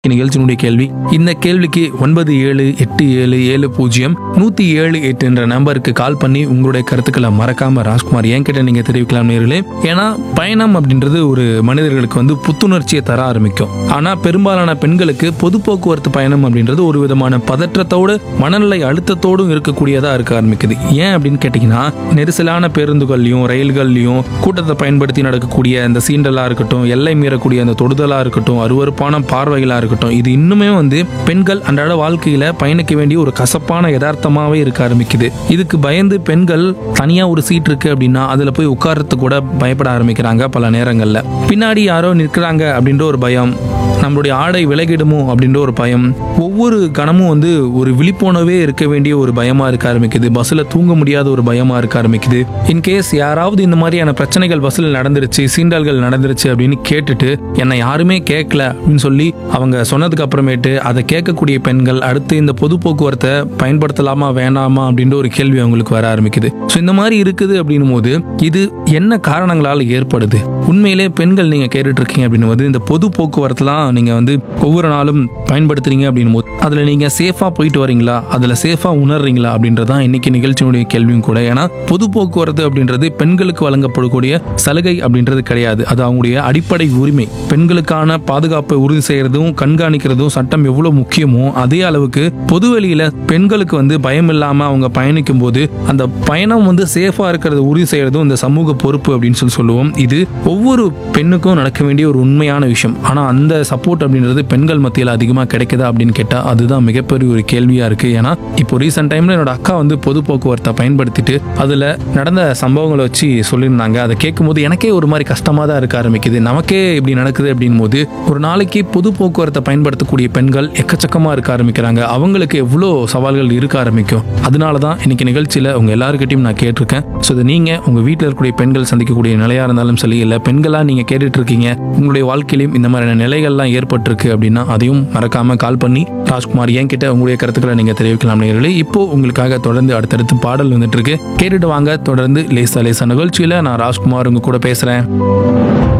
நிகழ்ச்சியினுடைய கேள்வி இந்த கேள்விக்கு ஒன்பது ஏழு எட்டு ஏழு ஏழு பூஜ்ஜியம் நூத்தி ஏழு எட்டு என்ற நம்பருக்கு கால் பண்ணி உங்களுடைய கருத்துக்களை மறக்காம ராஜ்குமார் என்கிட்ட நீங்க தெரிவிக்கலாம் நேர்களே ஏன்னா பயணம் அப்படின்றது ஒரு மனிதர்களுக்கு வந்து புத்துணர்ச்சியை தர ஆரம்பிக்கும் ஆனா பெரும்பாலான பெண்களுக்கு பொது போக்குவரத்து பயணம் அப்படின்றது ஒரு விதமான பதற்றத்தோடு மனநிலை அழுத்தத்தோடும் இருக்கக்கூடியதா இருக்க ஆரம்பிக்குது ஏன் அப்படின்னு கேட்டீங்கன்னா நெரிசலான பேருந்துகள்லையும் ரயில்கள்லையும் கூட்டத்தை பயன்படுத்தி நடக்கக்கூடிய அந்த சீண்டலா இருக்கட்டும் எல்லை மீறக்கூடிய அந்த தொடுதலா இருக்கட்டும் அருவருப்பான பார்வைகளா இருக்கட்டும் இது இன்னுமே வந்து பெண்கள் அன்றாட வாழ்க்கையில பயணிக்க வேண்டிய ஒரு கசப்பான யதார்த்தமாவே இருக்க ஆரம்பிக்குது இதுக்கு பயந்து பெண்கள் தனியா ஒரு சீட் இருக்கு அப்படின்னா அதுல போய் உட்கார்றதுக்கு கூட பயப்பட ஆரம்பிக்கிறாங்க பல நேரங்கள்ல பின்னாடி யாரோ நிற்கிறாங்க அப்படின்ற ஒரு பயம் நம்மளுடைய ஆடை விலகிடுமோ அப்படின்ற ஒரு பயம் ஒவ்வொரு கணமும் வந்து ஒரு விழிப்புணர்வே இருக்க வேண்டிய ஒரு பயமா இருக்க ஆரம்பிக்குது பஸ்ல தூங்க முடியாத ஒரு பயமா இருக்க ஆரம்பிக்குது இன்கேஸ் யாராவது இந்த மாதிரியான பிரச்சனைகள் பஸ்ஸில் நடந்துருச்சு சீண்டல்கள் நடந்துருச்சு அப்படின்னு கேட்டுட்டு என்னை யாருமே கேட்கல அப்படின்னு சொல்லி அவங்க சொன்னதுக்கு அப்புறமேட்டு அதை கேட்கக்கூடிய பெண்கள் அடுத்து இந்த பொது போக்குவரத்தை பயன்படுத்தலாமா வேணாமா அப்படின்ற ஒரு கேள்வி அவங்களுக்கு வர ஆரம்பிக்குது ஸோ இந்த மாதிரி இருக்குது அப்படின்னும் போது இது என்ன காரணங்களால் ஏற்படுது உண்மையிலே பெண்கள் நீங்க கேட்டுட்டு இருக்கீங்க அப்படின்னு போது இந்த பொது போக்குவரத்துலாம் நீங்க வந்து ஒவ்வொரு நாளும் பயன்படுத்துறீங்க அப்படின்னும் போது அதுல நீங்க சேஃபா போயிட்டு வரீங்களா அதுல சேஃபா உணர்றீங்களா அப்படின்றதான் இன்னைக்கு நிகழ்ச்சியினுடைய கேள்வியும் கூட ஏன்னா பொது போக்குவரத்து அப்படின்றது பெண்களுக்கு வழங்கப்படக்கூடிய சலுகை அப்படின்றது கிடையாது அது அவங்களுடைய அடிப்படை உரிமை பெண்களுக்கான பாதுகாப்பை உறுதி செய்யறதும் கண்காணிக்கிறதும் சட்டம் எவ்வளவு முக்கியமோ அதே அளவுக்கு பொதுவெளியில பெண்களுக்கு வந்து பயம் இல்லாம அவங்க பயணிக்கும் போது அந்த பயணம் வந்து சேஃபா இருக்கிறத உறுதி செய்யறதும் இந்த சமூக பொறுப்பு அப்படின்னு சொல்லி சொல்லுவோம் இது ஒவ்வொரு பெண்ணுக்கும் நடக்க வேண்டிய ஒரு உண்மையான விஷயம் ஆனா அந்த சப்போர்ட் அப்படின்றது பெண்கள் மத்தியில் அதிகமாக கிடைக்குதா அப்படின்னு கேட்டா அதுதான் மிகப்பெரிய ஒரு கேள்வியா இருக்கு ஏன்னா இப்போ ரீசெண்ட் டைம்ல என்னோட அக்கா வந்து பொது போக்குவரத்தை பயன்படுத்திட்டு அதுல நடந்த சம்பவங்களை வச்சு சொல்லியிருந்தாங்க அதை கேட்கும்போது எனக்கே ஒரு மாதிரி கஷ்டமா தான் இருக்க ஆரம்பிக்குது நமக்கே இப்படி நடக்குது அப்படின் போது ஒரு நாளைக்கு பொது போக்குவரத்தை பயன்படுத்தக்கூடிய பெண்கள் எக்கச்சக்கமா இருக்க ஆரம்பிக்கிறாங்க அவங்களுக்கு எவ்வளோ சவால்கள் இருக்க ஆரம்பிக்கும் அதனால தான் இன்னைக்கு நிகழ்ச்சியில உங்க எல்லாருக்கிட்டையும் நான் கேட்டிருக்கேன் ஸோ இதை நீங்க உங்க வீட்டில் இருக்கக்கூடிய பெண்கள் சந்திக்கக்கூடிய நிலையா இருந்தாலும் சரி இல்லை பெண்களா நீங்க கேட்டுட்டு இருக்கீங்க உங்களுடைய வாழ்க்கையிலும் இந்த மாதிரியான நிலைகள்லாம் ஏற்பட்டிருக்கு அப்படின்னா அதையும் மறக்காம கால் பண்ணி ராஜ்குமார் என்கிட்ட உங்களுடைய கருத்துக்களை நீங்க தெரிவிக்கலாம் நேயர்களே இப்போ உங்களுக்காக தொடர்ந்து அடுத்தடுத்து பாடல் வந்துட்டு இருக்கு கேட்டுட்டு வாங்க தொடர்ந்து லேசா லேசா நிகழ்ச்சியில நான் ராஜ்குமார் உங்க கூட பேசுறேன்